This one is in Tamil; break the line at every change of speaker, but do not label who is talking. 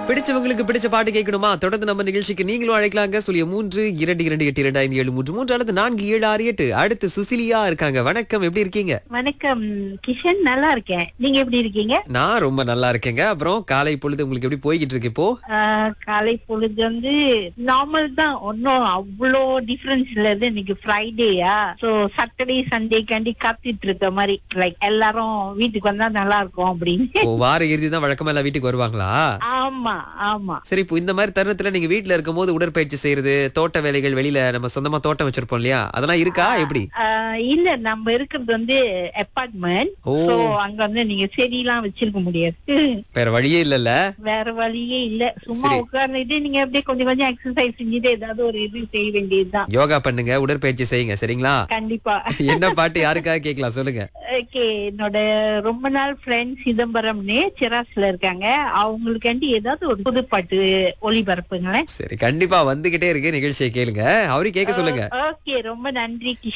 பிடிச்சவங்களுக்கு பிடிச்ச பாட்டு கேட்கணுமா தொடர்ந்து நம்ம நிகழ்ச்சிக்கு நீங்களும் அழைக்கலாங்க சொல்லிய மூன்று இரண்டு இரண்டு எட்டு இரண்டு ஐந்து ஏழு மூன்று மூன்று அல்லது நான்கு ஏழு ஆறு எட்டு அடுத்து சுசிலியா இருக்காங்க வணக்கம் எப்படி இருக்கீங்க
வணக்கம் கிஷன் நல்லா இருக்கேன் நீங்க எப்படி இருக்கீங்க
நான் ரொம்ப நல்லா இருக்கேங்க அப்புறம் காலை பொழுது உங்களுக்கு எப்படி போய்கிட்டு இருக்கு இப்போ
ஆஹ், காலை பொழுது வந்து நார்மல் தான் ஒன்னும் அவ்வளோ டிஃபரன்ஸ் இல்ல இது இன்னைக்கு ஃப்ரைடேயா சோ சாட்டர்டே சண்டே காண்டி காத்துட்டு இருக்க மாதிரி லைக் எல்லாரும் வீட்டுக்கு வந்தா நல்லா இருக்கும் அப்படின்னு
ஓ, வார இறுதி தான் வழக்கமா எல்லாம் வீட்டுக்கு வருவாங்களா
ஆமா ஆமா
சரி இப்போ இந்த மாதிரி தருணத்துல நீங்க வீட்ல இருக்கும்போது உடற்பயிற்சி செய்யறது தோட்ட வேலைகள் வெளியில நம்ம சொந்தமா தோட்டம் வச்சிருப்போம் இல்லையா அதெல்லாம் இருக்கா எப்படி
ஆஹ், இல்ல நம்ம இருக்கிறது வந்து அப்பார்ட்மெண்ட்
ஓ
சோ அங்க வந்து நீங்க செடியெல்லாம் வச்சிருக்க முடியாது
வேற வழியே இல்லல்ல
வேற வழியே இல்ல சும்மா
சரி.
உட்கார்ந்துட்டு நீங்க அப்படியே கொஞ்சம் கொஞ்சம் எக்ஸசைஸ் செஞ்சுட்டு ஏதாவது ஒரு இது செய்ய வேண்டியதுதான்
யோகா பண்ணுங்க உடற்பயிற்சி செய்யுங்க சரிங்களா
கண்டிப்பா
என்ன பாட்டு யாருக்காக கேட்கலாம் சொல்லுங்க
ஓகே என்னோட ரொம்ப நாள் ஃப்ரெண்ட் சிதம்பரம்னு சிராஸ்ல இருக்காங்க அவங்களுக்காண்டி ஏதாவது ஒரு புது பாட்டு ஒளிபரப்புங்களேன்
சரி கண்டிப்பா வந்துகிட்டே இருக்கு நிகழ்ச்சியை கேளுங்க அவரையும் கேட்க சொல்லுங்க
ஓகே ரொம்ப நன்றி